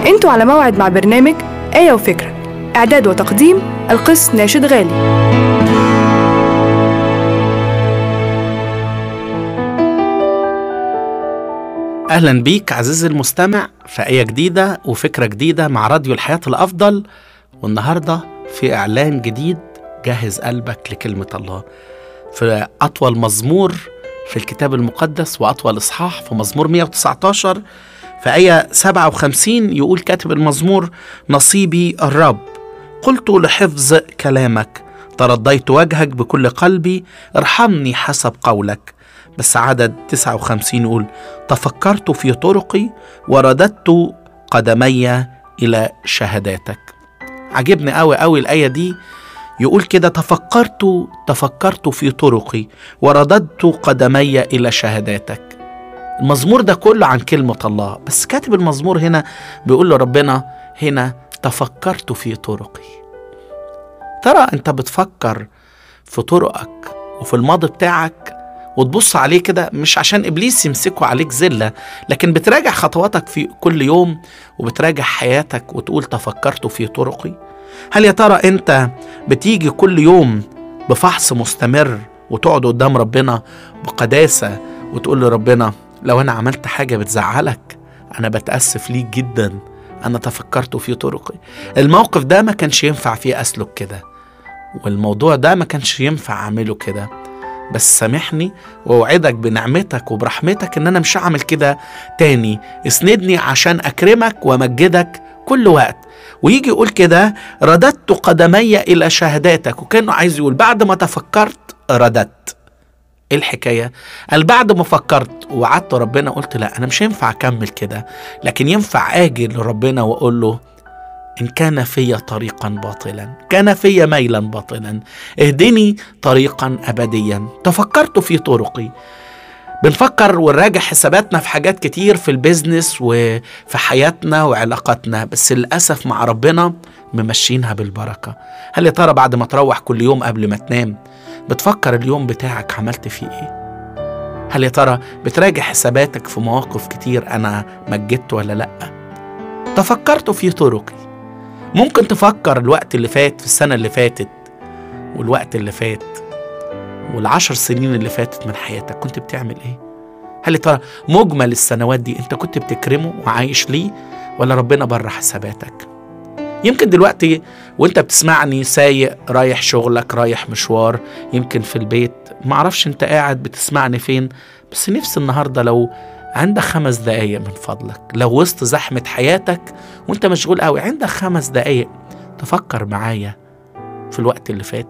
انتوا على موعد مع برنامج آية وفكرة إعداد وتقديم القس ناشد غالي اهلا بيك عزيزي المستمع في ايه جديده وفكره جديده مع راديو الحياه الافضل والنهارده في اعلان جديد جهز قلبك لكلمه الله في اطول مزمور في الكتاب المقدس واطول اصحاح في مزمور 119 في ايه 57 يقول كاتب المزمور نصيبي الرب قلت لحفظ كلامك ترضيت وجهك بكل قلبي ارحمني حسب قولك بس عدد 59 يقول تفكرت في طرقي ورددت قدمي إلى شهاداتك عجبني قوي قوي الآية دي يقول كده تفكرت تفكرت في طرقي ورددت قدمي إلى شهاداتك المزمور ده كله عن كلمة الله بس كاتب المزمور هنا بيقول لربنا هنا تفكرت في طرقي ترى انت بتفكر في طرقك وفي الماضي بتاعك وتبص عليه كده مش عشان ابليس يمسكه عليك زله لكن بتراجع خطواتك في كل يوم وبتراجع حياتك وتقول تفكرت في طرقي هل يا ترى انت بتيجي كل يوم بفحص مستمر وتقعد قدام ربنا بقداسه وتقول لربنا لو انا عملت حاجه بتزعلك انا بتاسف ليك جدا انا تفكرت في طرقي الموقف ده ما كانش ينفع فيه اسلك كده والموضوع ده ما كانش ينفع اعمله كده بس سامحني واوعدك بنعمتك وبرحمتك ان انا مش هعمل كده تاني اسندني عشان اكرمك وامجدك كل وقت ويجي يقول كده رددت قدمي الى شهاداتك وكانه عايز يقول بعد ما تفكرت رددت ايه الحكايه قال بعد ما فكرت وعدت ربنا قلت لا انا مش هينفع اكمل كده لكن ينفع اجي لربنا واقول له إن كان في طريقا باطلا كان في ميلا باطلا اهدني طريقا أبديا تفكرت في طرقي بنفكر ونراجع حساباتنا في حاجات كتير في البيزنس وفي حياتنا وعلاقاتنا بس للأسف مع ربنا ممشينها بالبركة هل يا ترى بعد ما تروح كل يوم قبل ما تنام بتفكر اليوم بتاعك عملت فيه ايه هل يا ترى بتراجع حساباتك في مواقف كتير أنا مجدت ولا لأ تفكرت في طرقي ممكن تفكر الوقت اللي فات في السنة اللي فاتت والوقت اللي فات والعشر سنين اللي فاتت من حياتك كنت بتعمل ايه هل ترى مجمل السنوات دي انت كنت بتكرمه وعايش ليه ولا ربنا بره حساباتك يمكن دلوقتي وانت بتسمعني سايق رايح شغلك رايح مشوار يمكن في البيت معرفش انت قاعد بتسمعني فين بس نفسي النهارده لو عندك خمس دقايق من فضلك لو وسط زحمة حياتك وانت مشغول قوي عندك خمس دقايق تفكر معايا في الوقت اللي فات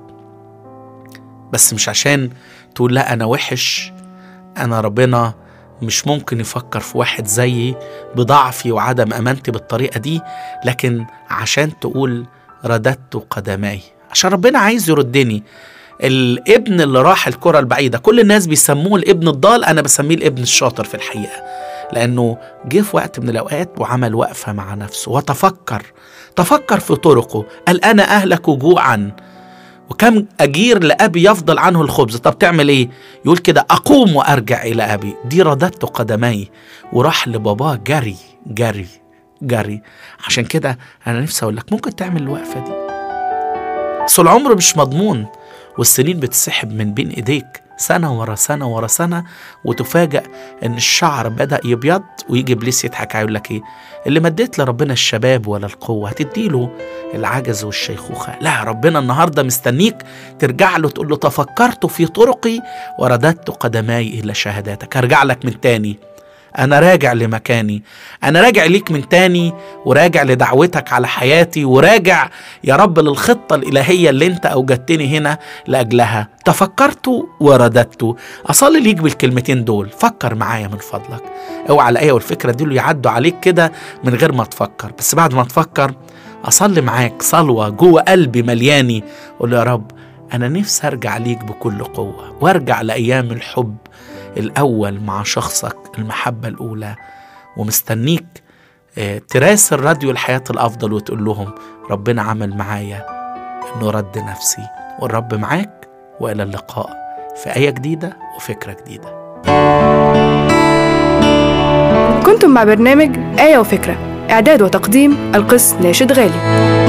بس مش عشان تقول لا انا وحش انا ربنا مش ممكن يفكر في واحد زيي بضعفي وعدم امانتي بالطريقه دي لكن عشان تقول رددت قدماي عشان ربنا عايز يردني الابن اللي راح الكرة البعيدة كل الناس بيسموه الابن الضال أنا بسميه الابن الشاطر في الحقيقة لأنه جه في وقت من الأوقات وعمل وقفة مع نفسه وتفكر تفكر في طرقه قال أنا أهلك جوعا وكم أجير لأبي يفضل عنه الخبز طب تعمل إيه يقول كده أقوم وأرجع إلى أبي دي رددت قدمي وراح لباباه جري جري جري عشان كده أنا نفسي أقول لك ممكن تعمل الوقفة دي بس العمر مش مضمون والسنين بتسحب من بين ايديك سنة ورا سنة ورا سنة وتفاجأ إن الشعر بدأ يبيض ويجي إبليس يضحك يقول لك إيه؟ اللي مديت لربنا الشباب ولا القوة هتديله العجز والشيخوخة، لا ربنا النهاردة مستنيك ترجع له تقول له تفكرت في طرقي ورددت قدماي إلى شهاداتك، هرجع لك من تاني أنا راجع لمكاني أنا راجع ليك من تاني وراجع لدعوتك على حياتي وراجع يا رب للخطة الإلهية اللي أنت أوجدتني هنا لأجلها تفكرت ورددت أصلي ليك بالكلمتين دول فكر معايا من فضلك اوعى الآية والفكرة دول يعدوا عليك كده من غير ما تفكر بس بعد ما تفكر أصلي معاك صلوة جوه قلبي ملياني قول يا رب أنا نفسي أرجع ليك بكل قوة وأرجع لأيام الحب الأول مع شخصك المحبة الأولى ومستنيك تراسل راديو الحياة الأفضل وتقول لهم ربنا عمل معايا إنه رد نفسي والرب معاك وإلى اللقاء في آية جديدة وفكرة جديدة كنتم مع برنامج آية وفكرة إعداد وتقديم القس ناشد غالي